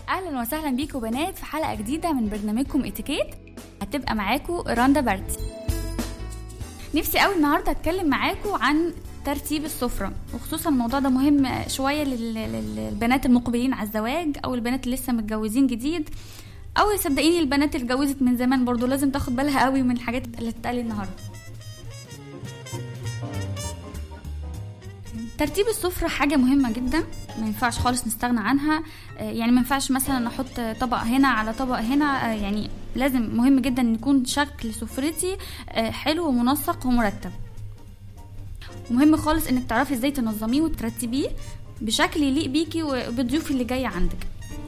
اهلا وسهلا بيكم بنات في حلقه جديده من برنامجكم اتيكيت هتبقى معاكم راندا بارتي نفسي قوي النهارده اتكلم معاكم عن ترتيب السفرة وخصوصا الموضوع ده مهم شوية لل- لل- للبنات المقبلين على الزواج أو البنات اللي لسه متجوزين جديد أو صدقيني البنات اللي اتجوزت من زمان برضو لازم تاخد بالها قوي من الحاجات اللي هتتقال النهارده ترتيب السفرة حاجة مهمة جدا ما ينفعش خالص نستغنى عنها آه، يعني ما ينفعش مثلا احط طبق هنا على طبق هنا آه، يعني لازم مهم جدا ان يكون شكل سفرتي آه، حلو ومنسق ومرتب ومهم خالص انك تعرفي ازاي تنظميه وترتبيه بشكل يليق بيكي وبالضيوف اللي جايه عندك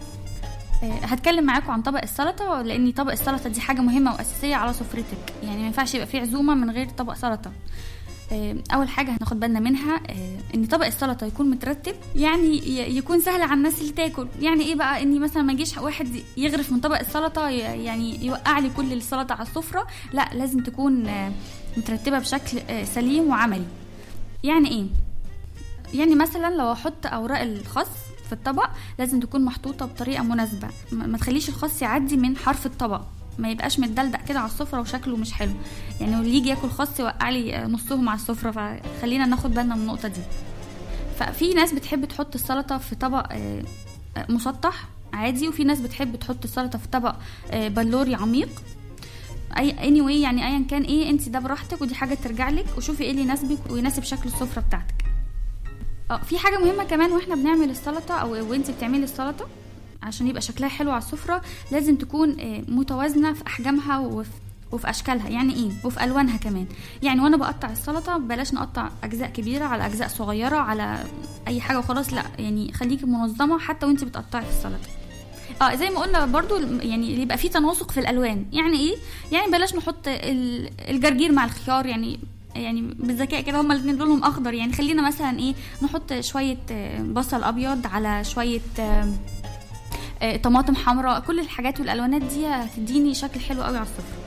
آه، هتكلم معاكم عن طبق السلطه لان طبق السلطه دي حاجه مهمه واساسيه على سفرتك يعني ما ينفعش يبقى في عزومه من غير طبق سلطه آه، اول حاجه هناخد بالنا منها آه، ان طبق السلطه يكون مترتب يعني ي- يكون سهل على الناس اللي تاكل يعني ايه بقى اني مثلا ما يجيش واحد يغرف من طبق السلطه ي- يعني يوقع لي كل السلطه على السفره لا لازم تكون آه، مترتبه بشكل آه، سليم وعملي يعني ايه يعني مثلا لو احط اوراق الخس في الطبق لازم تكون محطوطه بطريقه مناسبه ما ما تخليش الخس يعدي من حرف الطبق ما يبقاش متدلدق كده على السفره وشكله مش حلو يعني اللي يجي ياكل خس يوقع لي آه، نصهم على السفره فخلينا ناخد بالنا من النقطه دي ففي ناس بتحب تحط السلطه في طبق آه، آه، مسطح عادي وفي ناس بتحب تحط السلطه في طبق آه، بلوري عميق اي anyway يعني ايا كان ايه انت ده براحتك ودي حاجه ترجع لك وشوفي ايه اللي يناسبك ويناسب شكل السفره بتاعتك اه في حاجه مهمه كمان واحنا بنعمل السلطه او وانت بتعملي السلطه عشان يبقى شكلها حلو على السفره لازم تكون آه، متوازنه في احجامها وفي وفي اشكالها يعني ايه وفي الوانها كمان يعني وانا بقطع السلطه بلاش نقطع اجزاء كبيره على اجزاء صغيره على اي حاجه وخلاص لا يعني خليكي منظمه حتى وانت بتقطعي في السلطه اه زي ما قلنا برضو يعني يبقى في تناسق في الالوان يعني ايه يعني بلاش نحط ال- الجرجير مع الخيار يعني يعني بالذكاء كده هما الاثنين دولهم اخضر يعني خلينا مثلا ايه نحط شويه آه، بصل ابيض على شويه آه، آه، طماطم حمراء كل الحاجات والالوانات دي هتديني شكل حلو قوي على السفره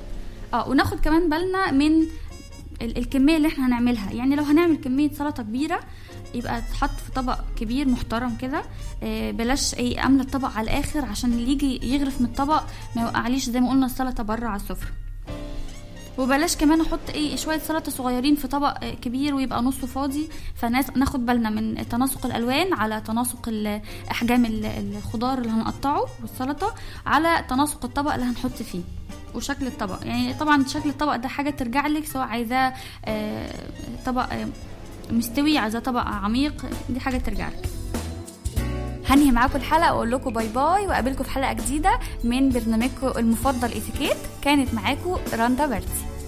اه وناخد كمان بالنا من ال- الكميه اللي احنا هنعملها يعني لو هنعمل كميه سلطه كبيره يبقى تحط في طبق كبير محترم كده آه، بلاش ايه املى الطبق على الاخر عشان اللي يجي يغرف من الطبق ما يوقعليش زي ما قلنا السلطه بره على السفره وبلاش كمان احط ايه شويه سلطه صغيرين في طبق آه، كبير ويبقى نصه فاضي فناخد بالنا من تناسق الالوان على تناسق ال- احجام ال- الخضار اللي هنقطعه والسلطه على تناسق الطبق اللي هنحط فيه وشكل الطبق يعني طبعا شكل الطبق ده حاجه ترجع لك سواء عايزاه آه، طبق آه، مستوي عايزاه طبق عميق دي حاجه ترجع لك هنهي معاكم الحلقه واقول لكم باي باي واقابلكم في حلقه جديده من برنامجكم المفضل اتيكيت كانت معاكم راندا بارتي